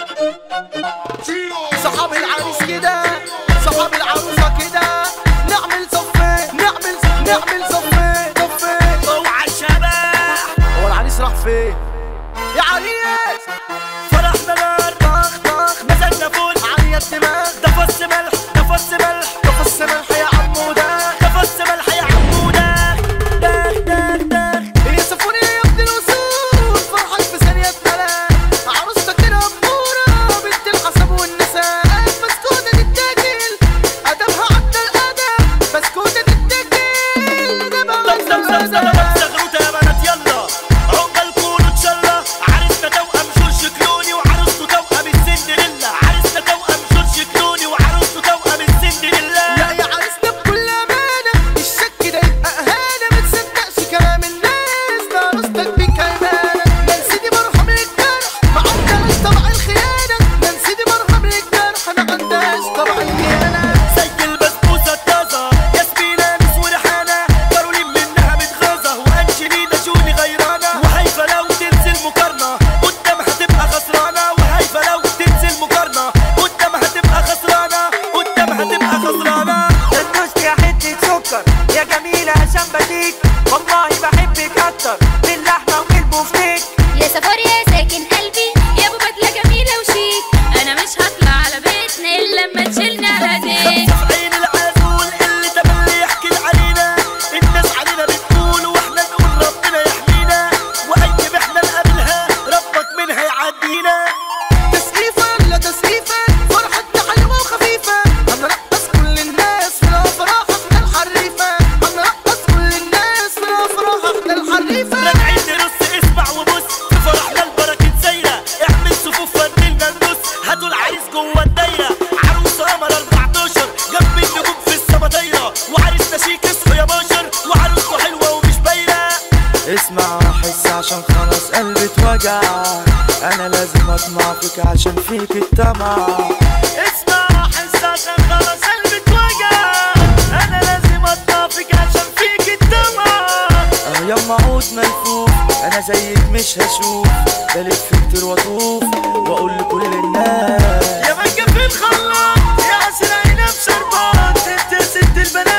صحاب العريس كده صحاب العروسة كده نعمل صفين نعمل نعمل صفين صفين اوعى الشباب هو العريس راح فين يا عريس فرحنا نار طخ طخ مزاجنا فل علي الدماغ ده فص ملح ده فص ملح تفص ملح يا عمو ده ده فص ملح يا عمودة داخ داخ داخ هي سفوني يا ابن الوصول فرحك في ثانية تلاقي عروستك كده أمورة بنت الحسب والنساء مسكونة تتاكل أدبها عدى الأدب مسكونة تتاكل أدبها طب عدى زم زم زم الأدب زغروطة يا بنات يلا عقبالكوا نتشلى عريسنا توأم جورج كلوني وعروسته توأم السندريلا عريسنا توأم جورج كلوني وعروسته توأم السندريلا لا يا عريسنا بكل أمانة الشك ده يبقى أهانة ما تصدقش كلام الناس ده عروستك بيك أمانة ننسيدي مرهم للجرح ما عندهاش طبع الخيانة ننسيدي مرهم للجرح ما عندهاش طبع الخيانة زي البسبوسة الطازة ياسمينة نس وريحانة كارولين منها متغاظة وأنجلينا جولي غيرانة وهيفا لو تنزل مقارنة قدامها تبقى خسرانة وهيفا لو تنزل مقارنة قدامها تبقى خسرانة قدامها تبقى خسرانة تدوس يا حتة سكر يا جميلة عشان بديك والله بحبك أكتر من اللحمة والبفتيك يا سفر يا ساكن قلبي يا ابو بدله جميله وشيك انا مش هطلع على بيتنا الا لما تشيلني على ديك خمسة في عين العسول اللي تملي يحكي علينا الناس علينا بتقول واحنا نقول ربنا يحمينا وأي احنا نقابلها ربك منها يعدينا تسقيفة ولا تسقيفة فرحتنا حلوة وخفيفة هنرقص كل الناس في الأفراح احنا الحريفة هنرقص كل الناس في الأفراح احنا الحريفة راجعين نرص اسمع وبص في فرحنا البركة زايرة اعمل صفوف فنلنا النص هاتوا العريس جوه الدايرة عروسة قمر 14 جنب النجوم في السما طايرة وعريسنا شيك اصحوا يا بشر وعروسته حلوة ومش باينة اسمع واحس عشان خلاص قلبي اتوجع انا لازم اطمع فيك عشان فيك الطمع اسمع احس عشان خلاص قلبي اتوجع انا لازم اطفيك عشان فيك الدمع اه يما عود ملفوف انا زيك مش هشوف بلف كتير واطوف واقول لكل الناس يا مانجا في الخلاط يا عسل عنب شربات انت يا ست البنات